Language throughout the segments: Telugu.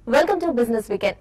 వెల్కమ్ టు బిజినెస్ వీకెండ్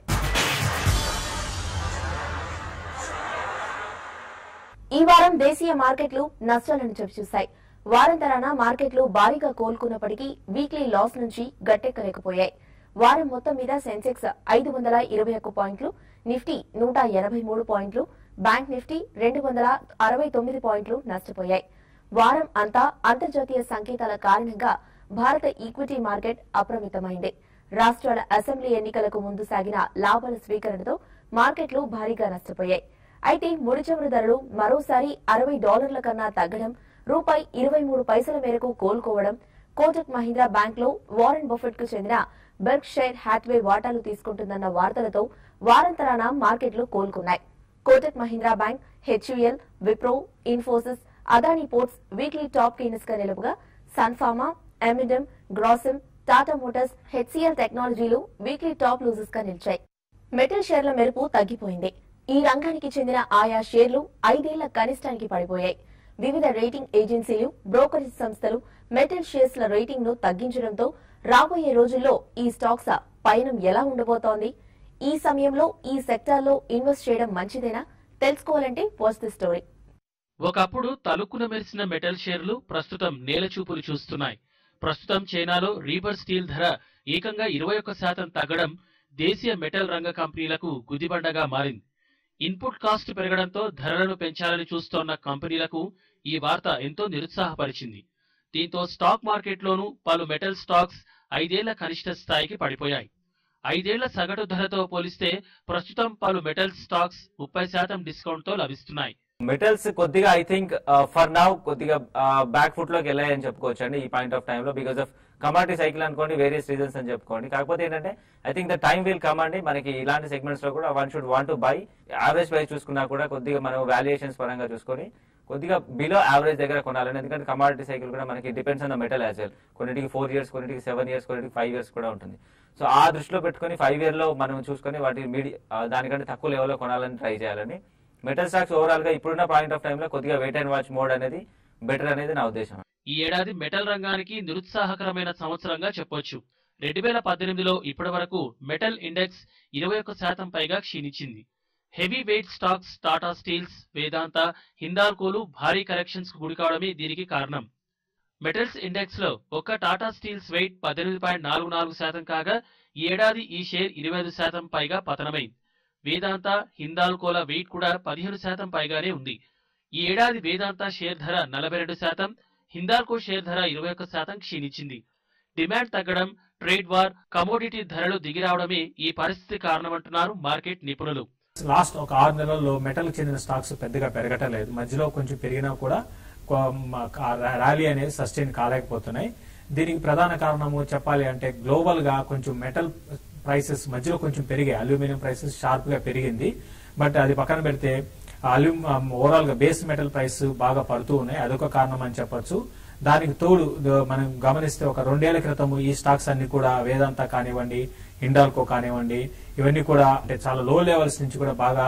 ఈ వారం దేశీయ మార్కెట్లు నష్టాలను చవిచూశాయి వారం తరాన మార్కెట్లు భారీగా కోలుకున్నప్పటికీ వీక్లీ లాస్ నుంచి గట్టెక్కలేకపోయాయి వారం మొత్తం మీద సెన్సెక్స్ ఐదు వందల ఇరవై ఒక్క పాయింట్లు నిఫ్టీ నూట ఎనభై మూడు పాయింట్లు బ్యాంక్ నిఫ్టీ రెండు వందల అరవై తొమ్మిది పాయింట్లు నష్టపోయాయి వారం అంతా అంతర్జాతీయ సంకేతాల కారణంగా భారత ఈక్విటీ మార్కెట్ అప్రమితమైంది రాష్ట్రాల అసెంబ్లీ ఎన్నికలకు ముందు సాగిన లాభాల స్వీకరణతో మార్కెట్లు భారీగా నష్టపోయాయి అయితే ముడి చమురు ధరలు మరోసారి అరవై డాలర్ల కన్నా తగ్గడం రూపాయి ఇరవై మూడు పైసల మేరకు కోలుకోవడం కోటక్ మహీంద్రా బ్యాంక్ లో వారెన్ బఫెట్ కు చెందిన బెర్క్ షైర్ హ్యాత్వే వాటాలు తీసుకుంటుందన్న వార్తలతో వారాంతరాన మార్కెట్లు కోలుకున్నాయి Kotak Mahindra bank HUL Wipro Infosys Adani ports weekly top gainers గా నిలుపుగా సన్ఫార్మా ఎమిడమ్ గ్రాసిమ్ టాటా మోటార్స్ హెచ్సిఎల్ టెక్నాలజీలు వీక్లీ టాప్ లూజర్స్ గా నిలిచాయి మెటల్ షేర్ల మెరుపు తగ్గిపోయింది ఈ రంగానికి చెందిన ఆయా షేర్లు ఐదేళ్ల కనిష్టానికి పడిపోయాయి వివిధ రేటింగ్ ఏజెన్సీలు బ్రోకరేజ్ సంస్థలు మెటల్ షేర్స్ ల రేటింగ్ ను తగ్గించడంతో రాబోయే రోజుల్లో ఈ స్టాక్స్ పయనం ఎలా ఉండబోతోంది ఈ సమయంలో ఈ సెక్టార్లో ఇన్వెస్ట్ చేయడం మంచిదేనా తెలుసుకోవాలంటే వాచ్ ది స్టోరీ ఒకప్పుడు తలుక్కున మెరిసిన మెటల్ షేర్లు ప్రస్తుతం నేలచూపులు చూస్తున్నాయి ప్రస్తుతం చైనాలో రీబర్ స్టీల్ ధర ఏకంగా ఇరవై ఒక్క శాతం తగ్గడం దేశీయ మెటల్ రంగ కంపెనీలకు గుదిబండగా మారింది ఇన్పుట్ కాస్ట్ పెరగడంతో ధరలను పెంచాలని చూస్తోన్న కంపెనీలకు ఈ వార్త ఎంతో నిరుత్సాహపరిచింది దీంతో స్టాక్ మార్కెట్లోనూ పలు మెటల్ స్టాక్స్ ఐదేళ్ల కనిష్ట స్థాయికి పడిపోయాయి ఐదేళ్ల సగటు ధరతో పోలిస్తే ప్రస్తుతం పలు మెటల్ స్టాక్స్ ముప్పై శాతం డిస్కౌంట్తో లభిస్తున్నాయి మెటల్స్ కొద్దిగా ఐ థింక్ ఫర్ నౌ కొద్దిగా బ్యాక్ ఫుట్ లోకి వెళ్ళాయని చెప్పుకోవచ్చు అండి ఈ పాయింట్ ఆఫ్ టైమ్ లో బికాస్ ఆఫ్ కమాడిటీ సైకిల్ అనుకోండి వేరియస్ రీజన్స్ అని చెప్పుకోండి కాకపోతే ఏంటంటే I think the time will come అండి మనకి ఇలాంటి సెగ్మెంట్స్ లో కూడా one should want to buy average price చూసుకున్నా కూడా కొద్దిగా మనం వాల్యుయేషన్స్ పరంగా చూసుకొని కొద్దిగా బిలో యావరేజ్ దగ్గర కొనాలని ఎందుకంటే కమాడిటీ సైకిల్ కూడా మనకి depends on the metal as well కొన్నిటికి ఫోర్ ఇయర్స్ కొన్నిటికి సెవెన్ ఇయర్స్ కొన్నిటికి ఫైవ్ ఇయర్స్ కూడా ఉంటుంది సో ఆ దృష్టిలో పెట్టుకొని ఫైవ్ ఇయర్ లో మనం చూసుకొని వాటి మీడి దానికంటే తక్కువ లెవెల్లో కొనాలని ట్రై చేయాలని మెటల్ స్టాక్స్ ఓవరాల్ గా ఇప్పుడున్న పాయింట్ ఆఫ్ టైమ్ లో కొద్దిగా వెయిట్ అండ్ వాచ్ మోడ్ అనేది బెటర్ అనేది నా ఉద్దేశం ఈ ఏడాది మెటల్ రంగానికి నిరుత్సాహకరమైన సంవత్సరంగా చెప్పొచ్చు రెండు వేల పద్దెనిమిదిలో ఇప్పటి వరకు మెటల్ ఇండెక్స్ ఇరవై ఒక్క శాతం పైగా క్షీణించింది heavy weight stocks Tata steels Vedanta హిందాల్కోలు భారీ కరెక్షన్స్ కు గురికావడమే దీనికి కారణం మెటల్స్ ఇండెక్స్ లో ఒక్క టాటా స్టీల్స్ వెయిట్ పద్దెనిమిది పాయింట్ నాలుగు నాలుగు శాతం కాగా ఈ ఏడాది ఈ షేర్ ఇరవై ఐదు శాతం పైగా పతనమైంది వేదాంత హిందాల్కోల వెయిట్ కూడా పదిహేను శాతం పైగానే ఉంది ఈ ఏడాది వేదాంత షేర్ ధర నలభై రెండు శాతం హిందాల్కో షేర్ ధర ఇరవై ఒక్క శాతం క్షీణించింది డిమాండ్ తగ్గడం ట్రేడ్ వార్ కమోడిటీ ధరలు దిగిరావడమే ఈ పరిస్థితి కారణమంటున్నారు మార్కెట్ నిపుణులు లాస్ట్ ఒక ఆరు నెలల్లో మెటల్ చెందిన స్టాక్స్ పెద్దగా పెరగటం లేదు మధ్యలో కొంచెం పెరిగినా కూడా కొ- మ- కా- ర్యాలీ అనేది సస్టైన్ కాలేకపోతున్నాయి దీనికి ప్రధాన కారణము చెప్పాలి అంటే గ్లోబల్ గా కొంచెం మెటల్ ప్రైసెస్ మధ్యలో కొంచెం పెరిగాయి అల్యూమినియం ప్రైసెస్ షార్ప్ గా పెరిగింది బట్ అది పక్కన పెడితే అల్యూమ్ ఓవరాల్ గా బేస్ మెటల్ ప్రైస్ బాగా పడుతూ ఉన్నాయి అదొక కారణం అని చెప్పొచ్చు దానికి తోడు ద- మనం గమనిస్తే ఒక రెండేళ్ల క్రితం ఈ స్టాక్స్ అన్ని కూడా వేదాంత కానివ్వండి హిండాల్కో కానివ్వండి ఇవన్నీ కూడా అంటే చాలా లో లెవెల్స్ నుంచి కూడా బాగా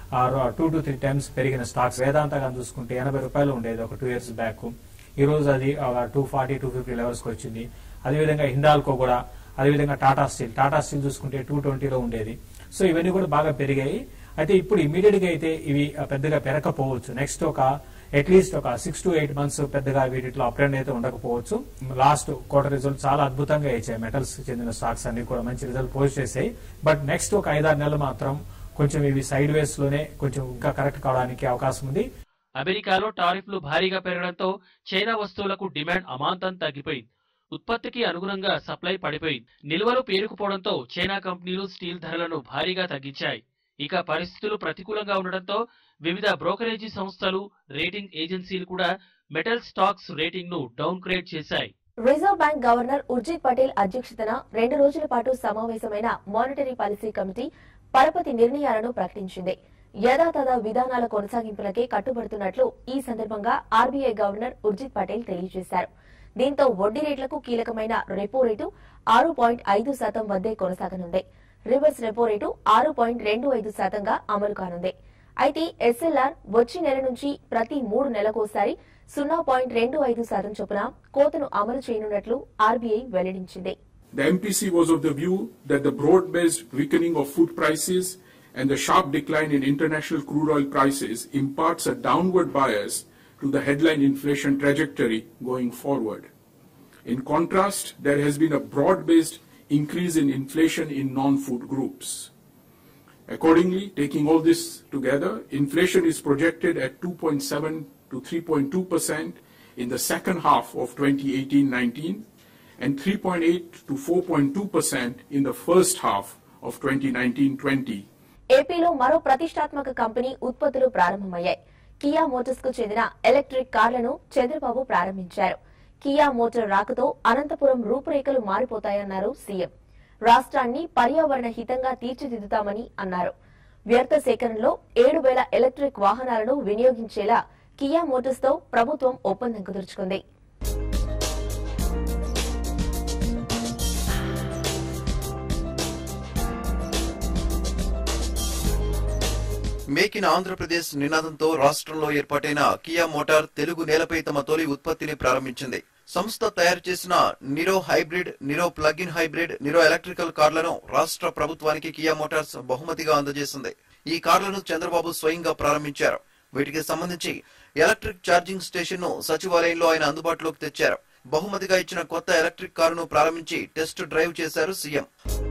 టూ టు త్రీ టైమ్స్ పెరిగిన స్టాక్స్ వేదాంత కానీ చూసుకుంటే ఎనభై రూపాయలు ఉండేది ఒక టూ ఇయర్స్ బ్యాక్ ఈ రోజు అది two forty two fifty levels కి వచ్చింది అదేవిధంగా హిండాల్కో కూడా అదేవిధంగా టాటా స్టీల్ టాటా స్టీల్ చూసుకుంటే టూ ట్వంటీలో ఉండేది సో ఇవన్నీ కూడా బాగా పెరిగాయి అయితే ఇప్పుడు ఇమీడియట్ గా అయితే ఇవి ఆ, పెద్దగా పెరగకపోవచ్చు నెక్స్ట్ ఒక అట్లీస్ట్ ఒక సిక్స్ టు ఎయిట్ మంత్స్ పెద్దగా వీటిలో అప్ ట్రెండ్ అయితే ఉండకపోవచ్చు లాస్ట్ క్వార్టర్ రిజల్ట్ చాలా అద్భుతంగా ఇచ్చాయి మెటల్స్ చెందిన స్టాక్స్ అన్ని కూడా మంచి రిజల్ట్ పోస్ట్ చేసాయి బట్ నెక్స్ట్ ఒక ఐదారు నెలలు మాత్రం కొంచెం ఇవి సైడ్ వేస్ లోనే కొంచెం ఇంకా కరెక్ట్ కావడానికి అవకాశం ఉంది అమెరికాలో టారిఫ్లు భారీగా పెరగడంతో చైనా వస్తువులకు డిమాండ్ అమాంతం తగ్గిపోయింది ఉత్పత్తికి అనుగుణంగా సప్లై పడిపోయింది నిల్వలు పేరుకుపోవడంతో చైనా కంపెనీలు స్టీల్ ధరలను భారీగా తగ్గించాయి ఇక పరిస్థితులు ప్రతికూలంగా ఉండడంతో వివిధ బ్రోకరేజీ సంస్థలు రేటింగ్ ఏజెన్సీలు కూడా మెటల్ స్టాక్స్ రేటింగ్ ను డౌన్ గ్రేడ్ చేశాయి reserve bank governor Urjit Patel అధ్యక్షతన రెండు రోజుల పాటు సమావేశమైన మానిటరీ పాలసీ కమిటీ పరపతి నిర్ణయాలను ప్రకటించింది యథాతథ విధానాల కొనసాగింపులకే కట్టుబడుతున్నట్లు ఈ సందర్భంగా ఆర్బీఐ గవర్నర్ ఉర్జిత్ పటేల్ తెలియజేశారు దీంతో వడ్డీ రేట్లకు కీలకమైన రెపో రేటు ఆరు పాయింట్ ఐదు శాతం వద్దే కొనసాగనుంది రివర్స్ రెపో రేటు ఆరు పాయింట్ రెండు ఐదు శాతంగా అమలు కానుంది అయితే ఎస్ఎల్ఆర్ వచ్చే నెల నుంచి ప్రతి మూడు నెలకోసారి సున్నా పాయింట్ రెండు ఐదు శాతం చొప్పున కోతను అమలు చేయనున్నట్లు ఆర్బీఐ వెల్లడించింది The MPC was of the view that the broad-based weakening of food prices and the sharp decline in international crude oil prices imparts a downward bias to the headline inflation trajectory going forward. In contrast, there has been a broad-based increase in inflation in non-food groups. Accordingly, taking all this together, inflation is projected at 2.7 to 3.2 percent in the second half of 2018-19 and 3.8 to 4.2 percent in the first half of 2019-20. ఏపీలో మరో ప్రతిష్టాత్మక కంపెనీ ఉత్పత్తులు ప్రారంభమయ్యాయి కియా మోటార్స్ కు చెందిన ఎలక్ట్రిక్ కార్లను చంద్రబాబు ప్రారంభించారు కియా మోటార్ రాకతో అనంతపురం రూపురేఖలు మారిపోతాయన్నారు సీఎం రాష్ట్రాన్ని పర్యావరణ హితంగా తీర్చిదిద్దుతామని అన్నారు వ్యర్థ సేకరణలో ఏడు వేల ఎలక్ట్రిక్ వాహనాలను వినియోగించేలా కియా మోటార్స్ తో ప్రభుత్వం ఒప్పందం కుదుర్చుకుంది మేక్ ఇన్ ఆంధ్రప్రదేశ్ నినాదంతో రాష్ట్రంలో ఏర్పాటైన కియా మోటార్ తెలుగు నేలపై తమ తొలి ఉత్పత్తిని ప్రారంభించింది సంస్థ తయారు చేసిన Niro hybrid Niro plug in hybrid Niro electrical కార్లను రాష్ట్ర ప్రభుత్వానికి కియా మోటార్స్ బహుమతిగా అందజేసింది ఈ కార్లను చంద్రబాబు స్వయంగా ప్రారంభించారు వీటికి సంబంధించి ఎలక్ట్రిక్ ఛార్జింగ్ స్టేషన్ ను సచివాలయంలో ఆయన అందుబాటులోకి తెచ్చారు బహుమతిగా ఇచ్చిన కొత్త ఎలక్ట్రిక్ కారును ప్రారంభించి టెస్ట్ డ్రైవ్ చేశారు సీఎం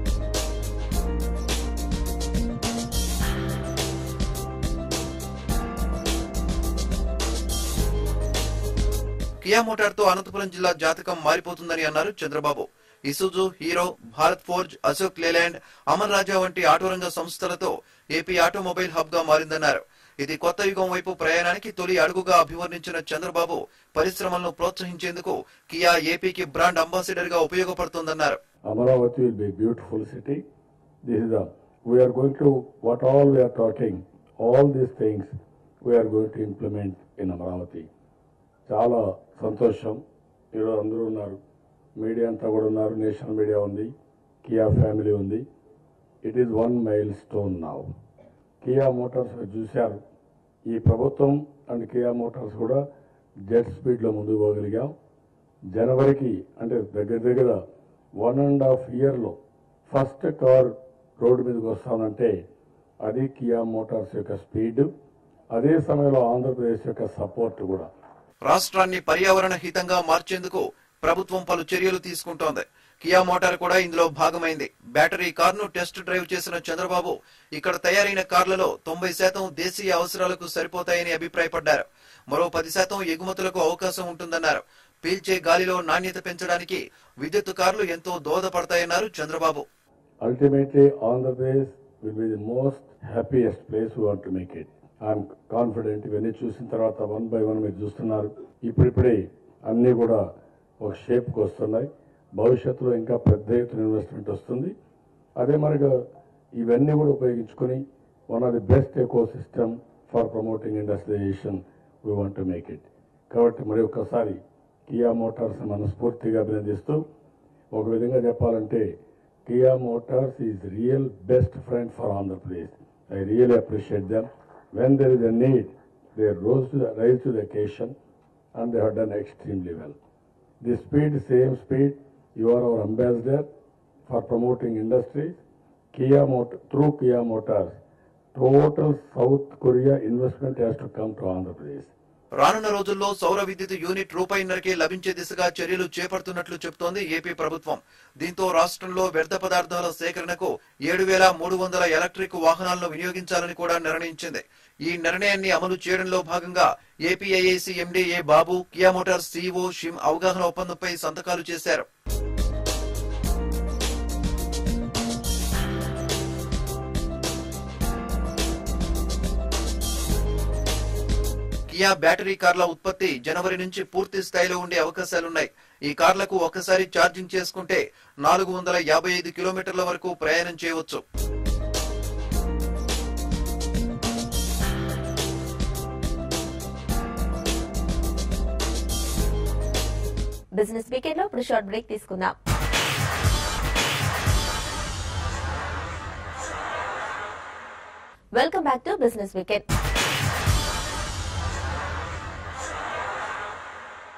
కియా మోటార్ తో అనంతపురం జిల్లా జాతకం మారిపోతుందని అన్నారు చంద్రబాబు ఇసుజు హీరో భారత్ ఫోర్జ్ అశోక్ లేలాండ్ అమర్ రాజా వంటి ఆటో రంగ సంస్థలతో ఏపీ ఆటోమొబైల్ హబ్ గా మారిందన్నారు ఇది కొత్త యుగం వైపు ప్రయాణానికి తొలి అడుగుగా అభివర్ణించిన చంద్రబాబు పరిశ్రమలను ప్రోత్సహించేందుకు కియా ఏపీకి బ్రాండ్ అంబాసిడర్ గా ఉపయోగపడుతోందన్నారు Amaravati will be a beautiful city. This is the, we are going to, what all we are talking, all these things we are going to implement in Amaravati. చాలా సంతోషం ఈరోజు అందరూ ఉన్నారు మీడియా అంతా కూడా ఉన్నారు నేషనల్ మీడియా ఉంది కియా ఫ్యామిలీ ఉంది it is one milestone now Kia motors మీరు చూశారు ఈ ప్రభుత్వం అండ్ కియా మోటార్స్ కూడా జెట్ స్పీడ్లో ముందుకు పోగలిగాం జనవరికి అంటే దగ్గర దగ్గర వన్ అండ్ హాఫ్ ఇయర్లో ఫస్ట్ కార్ రోడ్డు మీదకి వస్తానంటే అది కియా మోటార్స్ యొక్క స్పీడ్ అదే సమయంలో ఆంధ్రప్రదేశ్ యొక్క సపోర్ట్ కూడా రాష్ట్రాన్ని పర్యావరణ హితంగా మార్చేందుకు ప్రభుత్వం పలు చర్యలు తీసుకుంటోంది కియా మోటార్ కూడా ఇందులో భాగమైంది బ్యాటరీ కార్ను టెస్ట్ డ్రైవ్ చేసిన చంద్రబాబు ఇక్కడ తయారైన కార్లలో తొంభై శాతం దేశీయ అవసరాలకు సరిపోతాయని అభిప్రాయపడ్డారు మరో పది శాతం ఎగుమతులకు అవకాశం ఉంటుందన్నారు పీల్చే గాలిలో నాణ్యత పెంచడానికి విద్యుత్ కార్లు ఎంతో దోహదపడతాయన్నారు Chandrababu ultimately Andhra Pradesh will be the most happiest place we want to make it. I'm confident ఇవన్నీ చూసిన తర్వాత వన్ బై వన్ మీరు చూస్తున్నారు ఇప్పుడిప్పుడే అన్నీ కూడా ఒక షేప్కి వస్తున్నాయి భవిష్యత్తులో ఇంకా పెద్ద ఎత్తున ఇన్వెస్ట్మెంట్ వస్తుంది అదే మరిగా ఇవన్నీ కూడా ఉపయోగించుకొని one of the best ecosystem for promoting industrialization we want to make it కాబట్టి మరి ఒక్కసారి కియా మోటార్స్ మనస్ఫూర్తిగా అభినందిస్తూ ఒక విధంగా చెప్పాలంటే Kia Motors is real best friend for Andhra Pradesh I really appreciate them when there is a need they rose to rise to the occasion and they have done extremely well. The speed, same speed, you are our ambassador for promoting industries. Kia Mot- through Kia Motors, total South Korea investment has to come to Andhra Pradesh. రానున్న రోజుల్లో సౌర విద్యుత్ యూనిట్ రూపాయిన్నరకే లభించే దిశగా చర్యలు చేపడుతున్నట్లు చెబుతోంది ఏపీ ప్రభుత్వం దీంతో రాష్ట్రంలో వ్యర్థ పదార్థాల సేకరణకు ఏడు వేల మూడు వందల ఎలక్ట్రిక్ వాహనాలను వినియోగించాలని కూడా నిర్ణయించింది ఈ నిర్ణయాన్ని అమలు చేయడంలో భాగంగా APIIC MD A Babu Kia motors CEO Shim అవగాహన ఒప్పందంపై సంతకాలు చేశారు కియా బ్యాటరీ కార్ల ఉత్పత్తి జనవరి నుంచి పూర్తి స్థాయిలో ఉండే అవకాశాలున్నాయి ఈ కార్లకు ఒక్కసారి ఛార్జింగ్ చేసుకుంటే నాలుగు వందల యాభై ఐదు కిలోమీటర్ల వరకు ప్రయాణం చేయవచ్చు బిజినెస్ వీకెండ్ లో ఇప్పుడు షార్ట్ బ్రేక్ తీసుకుందాం welcome back to business weekend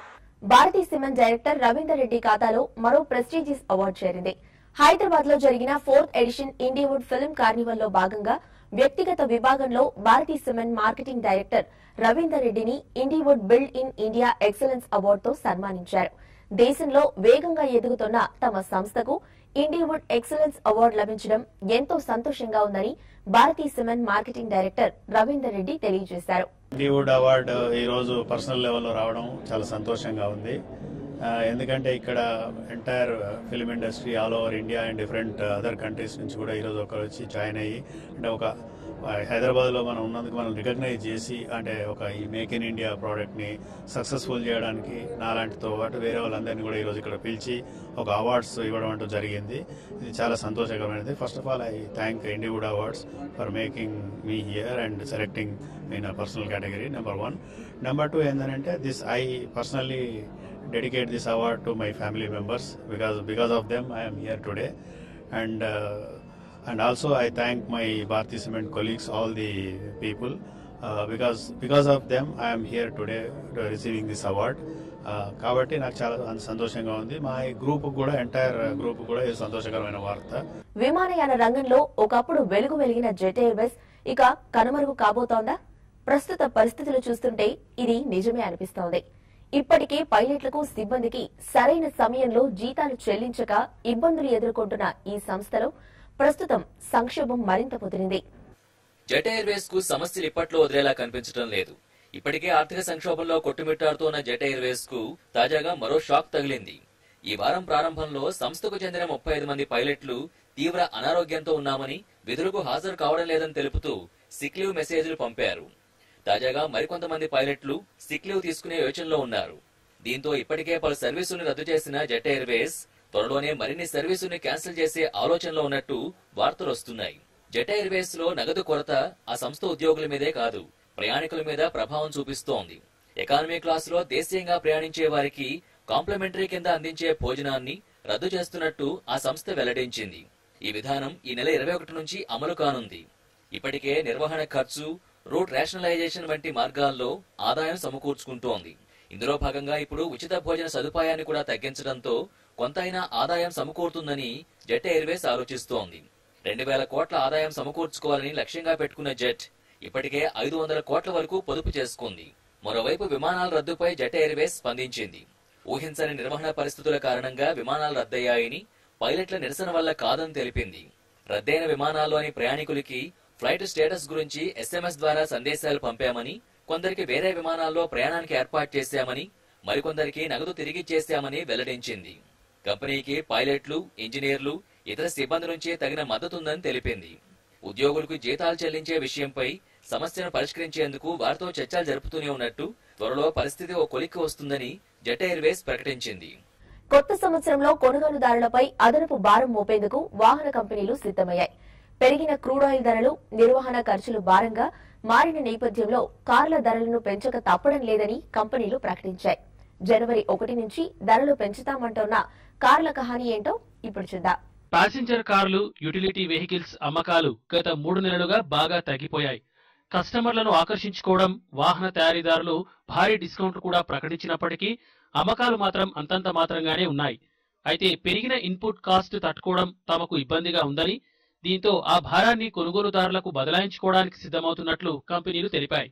Bharathi cement director Ravinder Reddy ఖాతాలో మరో ప్రెస్టీజియస్ అవార్డు చేరింది హైదరాబాద్ లో జరిగిన fourth edition Indiawood film carnival లో భాగంగా వ్యక్తిగత విభాగంలో Bharathi cement marketing director Ravinder రెడ్డిని Indywood build in India excellence అవార్డుతో సన్మానించారు దేశంలో వేగంగా ఎదుగుతున్న తమ సంస్థకు ఇండివుడ్ ఎక్సలెన్స్ అవార్డు లభించడం ఎంతో సంతోషంగా ఉందని Bharathi cement marketing director Ravinder Reddy తెలియజేశారు లీవుడ్ అవార్డు ఈరోజు పర్సనల్ లెవెల్లో రావడం చాలా సంతోషంగా ఉంది ఆ, ఎందుకంటే ఇక్కడ entire film industry all over India and different other countries నుంచి కూడా ఈరోజు ఒకరు వచ్చి జాయిన్ అయ్యి అంటే ఒక ఆ, హైదరాబాద్లో మనం ఉన్నందుకు మనం రికగ్నైజ్ చేసి అంటే ఒక ఈ మేక్ ఇన్ ఇండియా ప్రోడక్ట్ని సక్సెస్ఫుల్ చేయడానికి నాలాంటితో పాటు వేరే వాళ్ళందరినీ కూడా ఈరోజు ఇక్కడ పిలిచి ఒక అవార్డ్స్ ఇవ్వడం అంటూ జరిగింది ఇది చాలా సంతోషకరమైనది first of all I thank Indywood awards for making me here and selecting in personal category number one number two ఏంటంటే this I personally dedicate this award to my family members because because of them I am here today, and uh, and also I thank my Bharti Cement colleagues, all the people, uh, because because of them I am here today uh, receiving this award. Uh, కాబట్టి నాకు చాలా సంతోషంగా ఉంది మా గ్రూప్ కూడా ఎంటైర్ గ్రూప్ కూడా ఇది సంతోషకరమైన వార్త విమానయాన రంగంలో ఒకప్పుడు వెలుగు వెలిగిన జెట్ ఎయిర్వేస్ ఇక కనుమరుగు కాబోతోందా ప్రస్తుత పరిస్థితులు చూస్తుంటే ఇది నిజమే అనిపిస్తోంది ఇప్పటికే పైలట్లకు సిబ్బందికి సరైన సమయంలో జీతాలు చెల్లించక ఇబ్బందులు ఎదుర్కొంటున్న ఈ సంస్థలో ప్రస్తుతం సంక్షోభం మరింత ముదిరింది జెట్ ఎయిర్వేస్ కు సమస్యలు ఇప్పట్లో వదిలేలా కనిపించడం లేదు ఇప్పటికే ఆర్థిక సంక్షోభంలో కొట్టుమిట్టాడుతున్న జెట్ ఎయిర్వేస్ కు తాజాగా మరో షాక్ తగిలింది ఈ వారం ప్రారంభంలో సంస్థకు చెందిన ముప్పై ఐదు మంది పైలట్లు తీవ్ర అనారోగ్యంతో ఉన్నామని విధులకు హాజరు కావడం లేదని తెలుపుతూ సిక్ లీవ్ మెసేజ్లు పంపారు తాజాగా మరికొంతమంది పైలట్లు సిక్ లీవ్ తీసుకునే యోచనలో ఉన్నారు దీంతో ఇప్పటికే పలు సర్వీసులను రద్దు చేసిన జెట్ ఎయిర్వేస్ త్వరలోనే మరిన్ని సర్వీసుల్ని క్యాన్సిల్ చేసే ఆలోచనలో ఉన్నట్టు వార్తలు వస్తున్నాయి జెట్ ఎయిర్వేస్ లో నగదు కొరత ఆ సంస్థ ఉద్యోగుల మీదే కాదు ప్రయాణికుల మీద ప్రభావం చూపిస్తోంది ఎకానమీ క్లాస్ లో దేశీయంగా ప్రయాణించే వారికి కాంప్లిమెంటరీ కింద అందించే భోజనాన్ని రద్దు చేస్తున్నట్టు ఆ సంస్థ వెల్లడించింది ఈ విధానం ఈ నెల ఇరవై ఒకటి నుంచి అమలు కానుంది ఇప్పటికే నిర్వహణ ఖర్చు రూట్ రేషనలైజేషన్ వంటి మార్గాల్లో ఆదాయం సమకూర్చుకుంటోంది ఇందులో భాగంగా ఇప్పుడు ఉచిత భోజన సదుపాయాన్ని కూడా తగ్గించడంతో కొంతైనా ఆదాయం సమకూరుతుందని జెట్ ఎయిర్వేస్ ఆలోచిస్తోంది రెండు వేల కోట్ల ఆదాయం సమకూర్చుకోవాలని లక్ష్యంగా పెట్టుకున్న జెట్ ఇప్పటికే ఐదు వందల కోట్ల వరకు పొదుపు చేసుకుంది మరోవైపు విమానాల రద్దుపై జెట్ ఎయిర్వేస్ స్పందించింది ఊహించని నిర్వహణ పరిస్థితుల కారణంగా విమానాలు రద్దయ్యాయని పైలట్ల నిరసన వల్ల కాదని తెలిపింది రద్దయిన విమానాల్లోని ప్రయాణికులకి ఫ్లైట్ స్టేటస్ గురించి ఎస్ఎంఎస్ ద్వారా సందేశాలు పంపామని కొందరికి వేరే విమానాల్లో ప్రయాణానికి ఏర్పాటు చేశామని మరికొందరికి నగదు తిరిగిచ్చేశామని వెల్లడించింది కంపెనీకి పైలట్లు ఇంజనీర్లు ఇతర సిబ్బంది నుంచి తగిన మద్దతుందని తెలిపింది ఉద్యోగులకు జీతాలు చెల్లించే విషయంపై సమస్యను పరిష్కరించేందుకు వారితో చర్చలు జరుపుతూనే ఉన్నట్టు త్వరలో పరిస్థితి ఓ కొలిక్కి వస్తుందని జెట్ ఎయిర్వేస్ ప్రకటించింది కొత్త సంవత్సరంలో కొనుగోలుదారులపై అదనపు భారం మోపేందుకు వాహన కంపెనీలు సిద్దమయ్యాయి పెరిగిన క్రూడాయిల్ ధరలు నిర్వహణ ఖర్చులు భారంగా మారిన నేపథ్యంలో కార్ల ధరలను పెంచక తప్పడం లేదని కంపెనీలు ప్రకటించాయి జనవరి ఒకటి నుంచి ధరలు పెంచుతామంటున్న కార్ల కహాని ఏంటో ఇప్పుడు చూద్దాం ప్యాసింజర్ కార్లు యూటిలిటీ వెహికల్స్ అమ్మకాలు గత మూడు నెలలుగా బాగా తగ్గిపోయాయి కస్టమర్లను ఆకర్షించుకోవడం వాహన తయారీదారులు భారీ డిస్కౌంట్ కూడా ప్రకటించినప్పటికీ అమ్మకాలు మాత్రం అంతంత మాత్రంగానే ఉన్నాయి అయితే పెరిగిన ఇన్పుట్ కాస్ట్ తట్టుకోవడం తమకు ఇబ్బందిగా ఉందని దీంతో ఆ భారాన్ని కొనుగోలుదారులకు బదలాయించుకోవడానికి సిద్ధమవుతున్నట్లు కంపెనీలు తెలిపాయి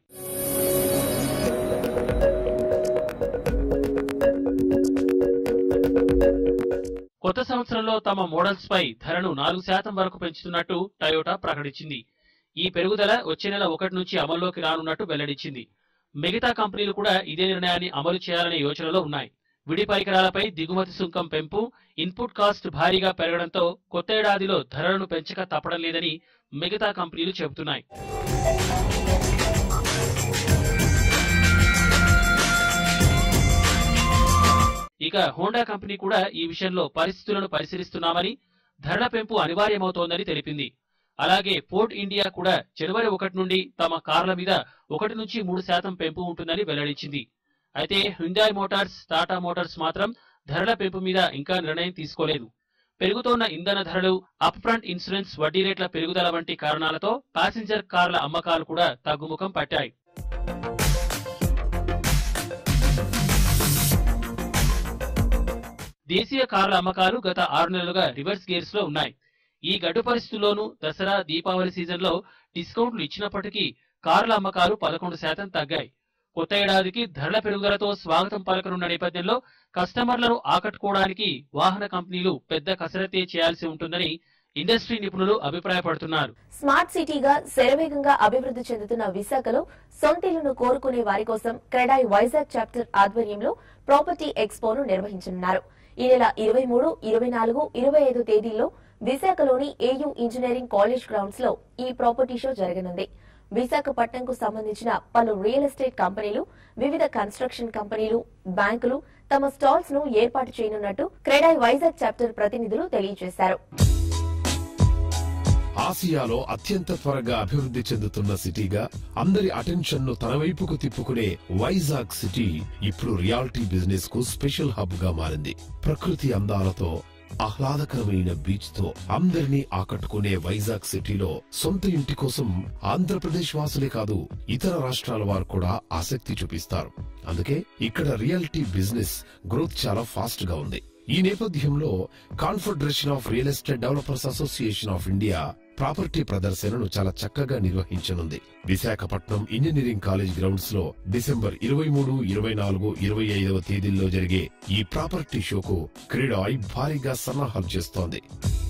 కొత్త సంవత్సరంలో తమ మోడల్స్ పై ధరను నాలుగు శాతం వరకు పెంచుతున్నట్టు టయోటా ప్రకటించింది ఈ పెరుగుదల వచ్చే నెల ఒకటి నుంచి అమల్లోకి రానున్నట్టు వెల్లడించింది మిగతా కంపెనీలు కూడా ఇదే నిర్ణయాన్ని అమలు చేయాలనే యోచనలో ఉన్నాయి విడి పరికరాలపై దిగుమతి సుంకం పెంపు ఇన్పుట్ కాస్ట్ భారీగా పెరగడంతో కొత్త ఏడాదిలో ధరలను పెంచక తప్పడం లేదని మిగతా కంపెనీలు చెబుతున్నాయి ఇక హోండా కంపెనీ కూడా ఈ విషయంలో పరిస్థితులను పరిశీలిస్తున్నామని ధరల పెంపు అనివార్యమవుతోందని తెలిపింది అలాగే పోర్ట్ ఇండియా కూడా జనవరి ఒకటి నుండి తమ కార్ల మీద ఒకటి నుంచి మూడు శాతం పెంపు ఉంటుందని వెల్లడించింది అయితే హ్యుండాయ్ మోటార్స్ టాటా మోటార్స్ మాత్రం ధరల పెంపు మీద ఇంకా నిర్ణయం తీసుకోలేదు పెరుగుతోన్న ఇంధన ధరలు అప్ ఫ్రంట్ ఇన్సూరెన్స్ వడ్డీ రేట్ల పెరుగుదల వంటి కారణాలతో ప్యాసింజర్ కార్ల అమ్మకాలు కూడా తగ్గుముఖం పట్టాయి దేశీయ కార్ల అమ్మకాలు గత ఆరు నెలలుగా రివర్స్ గేర్స్ లో ఉన్నాయి ఈ గడ్డు పరిస్థితుల్లోనూ దసరా దీపావళి సీజన్లో డిస్కౌంట్లు ఇచ్చినప్పటికీ కార్ల అమ్మకాలు పదకొండు శాతం తగ్గాయి కొత్త ఏడాదికి ధరల పెరుగుదలతో స్వాగతం పలకనున్న నేపథ్యంలో కస్టమర్లను ఆకట్టుకోవడానికి వాహన కంపెనీలు పెద్ద కసరత్తే చేయాల్సి ఉంటుందని ఇండస్ట్రీ నిపుణులు అభిప్రాయపడుతున్నారు స్మార్ట్ సిటీగా శరవేగంగా అభివృద్ధి చెందుతున్న విశాఖలో సొంతిల్లును కోరుకునే వారి కోసం క్రెడాయ్ వైజాగ్ చాప్టర్ ఆధ్వర్యంలో ప్రాపర్టీ ఎక్స్పోను నిర్వహించనున్నారు ఈ నెల ఇరవై మూడు ఇరవై నాలుగు ఇరవై ఐదు తేదీల్లో విశాఖలోని ఏయూ ఇంజనీరింగ్ కాలేజ్ గ్రౌండ్స్ లో ఈ ప్రాపర్టీ షో జరగనుంది విశాఖపట్నంకు సంబంధించిన పలు రియల్ ఎస్టేట్ కంపెనీలు వివిధ కన్స్ట్రక్షన్ కంపెనీలు బ్యాంకులు తమ స్టాల్స్ ను ఏర్పాటు చేయనున్నట్టు క్రెడాయ్ వైజాగ్ చాప్టర్ ప్రతినిధులు తెలియజేశారు ఆసియాలో అత్యంత త్వరగా అభివృద్ధి చెందుతున్న సిటీగా అందరి అటెన్షన్ ను తన వైపుకు తిప్పుకునే వైజాగ్ సిటీ ఇప్పుడు రియాలిటీ బిజినెస్ కు స్పెషల్ హబ్ గా మారింది ప్రకృతి అందాలతో ఆహ్లాదకరమైన బీచ్ తో అందరినీ ఆకట్టుకునే వైజాగ్ సిటీలో సొంత ఇంటి కోసం ఆంధ్రప్రదేశ్ వాసులే కాదు ఇతర రాష్ట్రాల వారు కూడా ఆసక్తి చూపిస్తారు అందుకే ఇక్కడ రియాలిటీ బిజినెస్ గ్రోత్ చాలా ఫాస్ట్ గా ఉంది ఈ నేపథ్యంలో confederation of real estate developers association of India property ప్రదర్శనను చాలా చక్కగా నిర్వహించనుంది విశాఖపట్నం ఇంజనీరింగ్ కాలేజ్ గ్రౌండ్స్ లో డిసెంబర్ ఇరవై మూడు ఇరవై నాలుగు ఇరవై ఐదవ తేదీల్లో జరిగే ఈ ప్రాపర్టీ షోకు క్రీడాయ్ భారీగా సన్నాహాలు చేస్తోంది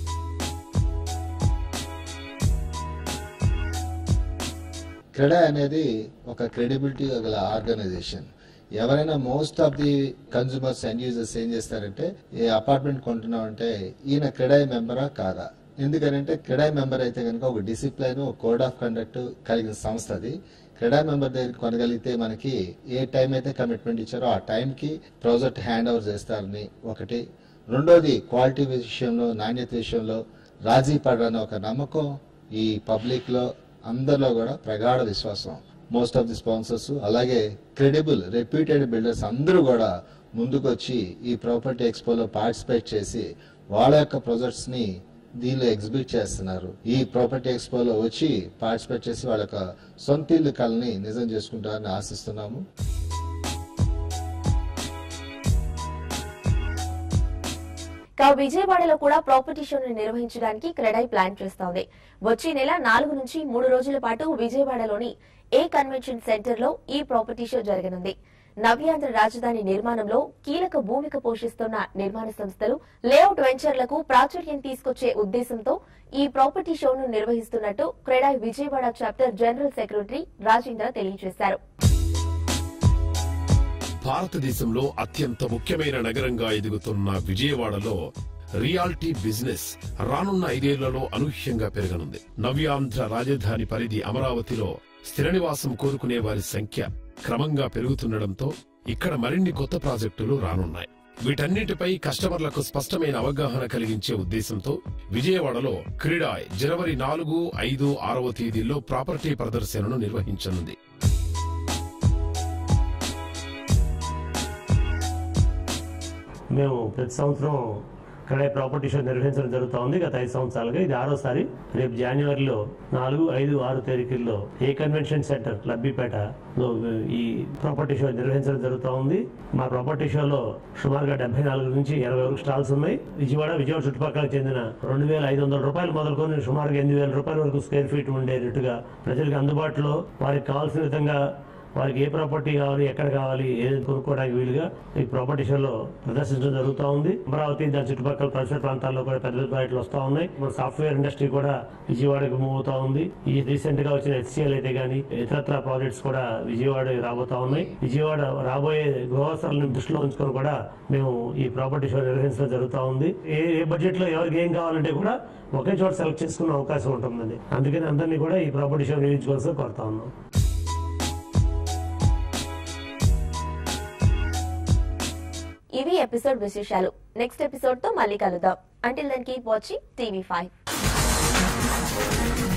క్రెడా అనేది ఒక క్రెడిబిలిటీ గల ఆర్గనైజేషన్ ఎవరైనా most of the consumers and users ఏం చేస్తారంటే ఈ అపార్ట్మెంట్ కొంటున్నామంటే ఈయన క్రెడాయ్ మెంబరా కాదా ఎందుకనంటే క్రెడాయ్ మెంబర్ అయితే కనుక ఒక డిసిప్లైన్ ఒక కోడ్ ఆఫ్ కండక్ట్ కలిగిన సంస్థ అది క్రెడా మెంబర్ దగ్గర కొనగలిగితే మనకి ఏ టైం అయితే కమిట్మెంట్ ఇచ్చారో ఆ టైంకి ప్రాజెక్ట్ హ్యాండ్ ఓవర్ చేస్తారని ఒకటి రెండోది క్వాలిటీ విషయంలో నాణ్యత విషయంలో రాజీ పడని ఒక నమ్మకం ఈ పబ్లిక్ లో అందరిలో కూడా ప్రగాఢ విశ్వాసం మోస్ట్ ఆఫ్ ది స్పాన్సర్స్ అలాగే క్రెడిబుల్ రెప్యూటెడ్ బిల్డర్స్ అందరూ కూడా ముందుకొచ్చి ఈ ప్రాపర్టీ ఎక్స్పోలో పార్టిసిపేట్ చేసి వాళ్ళ యొక్క ప్రాజెక్ట్స్ ని దీనిలో ఎగ్జిబిట్ చేస్తున్నారు ఈ ప్రాపర్టీ ఎక్స్పోలో వచ్చి పార్టిసిపేట్ చేసి వాళ్ళ యొక్క సొంత ఇల్లు కళని నిజం చేసుకుంటారని ఆశిస్తున్నాము కా విజయవాడలో కూడా ప్రాపర్టీ షోను నిర్వహించడానికి క్రెడాయ్ ప్లాన్ చేస్తోంది వచ్చే నెల నాలుగు నుంచి మూడు రోజుల పాటు విజయవాడలోని ఏ కన్వెన్షన్ సెంటర్ లో ఈ ప్రాపర్టీ షో జరగనుంది నవ్యాంధ్ర రాజధాని నిర్మాణంలో కీలక భూమిక పోషిస్తున్న నిర్మాణ సంస్థలు లేఅవుట్ వెంచర్లకు ప్రాచుర్యం తీసుకొచ్చే ఉద్దేశంతో ఈ ప్రాపర్టీ షోను నిర్వహిస్తున్నట్టు CREDAI Vijayawada chapter general secretary Rajendra తెలియజేశారు భారతదేశంలో అత్యంత ముఖ్యమైన నగరంగా ఎదుగుతున్న విజయవాడలో రియాలిటీ బిజినెస్ రానున్న ఐదేళ్లలో అనూహ్యంగా పెరగనుంది నవ్యాంధ్ర రాజధాని పరిధి అమరావతిలో స్థిర నివాసం కోరుకునే వారి సంఖ్య క్రమంగా పెరుగుతుండటంతో ఇక్కడ మరిన్ని కొత్త ప్రాజెక్టులు రానున్నాయి వీటన్నిటిపై కస్టమర్లకు స్పష్టమైన అవగాహన కలిగించే ఉద్దేశంతో విజయవాడలో క్రీడాయ్ జనవరి నాలుగు ఐదు ఆరవ తేదీల్లో ప్రాపర్టీ ప్రదర్శనను నిర్వహించనుంది మేము ప్రతి సంవత్సరం ఇక్కడ ప్రాపర్టీ షో నిర్వహించడం జరుగుతూ ఉంది గత ఐదు సంవత్సరాలుగా ఇది ఆరోసారి రేపు జనవరిలో నాలుగు ఐదు ఆరు తేదీల్లో ఏ కన్వెన్షన్ సెంటర్ లబ్బిపేటలో ఈ ప్రాపర్టీ షో నిర్వహించడం జరుగుతూ ఉంది మా ప్రాపర్టీ షోలో సుమారుగా డెబ్బై నాలుగు నుంచి ఇరవై వరకు స్టాల్స్ ఉన్నాయి విజయవాడ విజయవాడ చుట్టుపక్కల చెందిన రెండు వేల ఐదు వందల రూపాయలు మొదలుకొని సుమారుగా ఎనిమిది వేల రూపాయల వరకు స్క్వేర్ ఫీట్ ఉండేటట్టుగా ప్రజలకు అందుబాటులో వారికి కావాల్సిన విధంగా వారికి ఏ ప్రాపర్టీ కావాలి ఎక్కడ కావాలి ఏది కొనుక్కోవడానికి వీలుగా ఈ ప్రాపర్టీ షోలో ప్రదర్శించడం జరుగుతూ ఉంది అమరావతి దాని చుట్టుపక్కల పరిసర ప్రాంతాల్లో కూడా పెద్ద పెద్ద ప్రాజెక్టులు వస్తూ ఉన్నాయి మన సాఫ్ట్వేర్ ఇండస్ట్రీ కూడా విజయవాడకు మూవ్ అవుతా ఉంది ఈ రీసెంట్ గా వచ్చిన హెచ్సిఎల్ అయితే గానీ ఇతరత్ర ప్రాజెక్ట్స్ కూడా విజయవాడ రాబోతా ఉన్నాయి విజయవాడ రాబోయే గృహవసరాలను దృష్టిలో ఉంచుకొని కూడా మేము ఈ ప్రాపర్టీ షో నిర్వహించడం జరుగుతూ ఉంది ఏ ఏ బడ్జెట్ లో ఎవరికి ఏం కావాలంటే కూడా ఒకే చోట సెలెక్ట్ చేసుకునే అవకాశం ఉంటుందండి అందుకని అందరినీ కూడా ఈ ప్రాపర్టీ షో నిర్వహించుకోవాల్సి కోరుతా ఉన్నాం ఇవి ఎపిసోడ్ విశేషాలు నెక్స్ట్ ఎపిసోడ్ తో మళ్ళీ కలుద్దాం until then keep watching TV five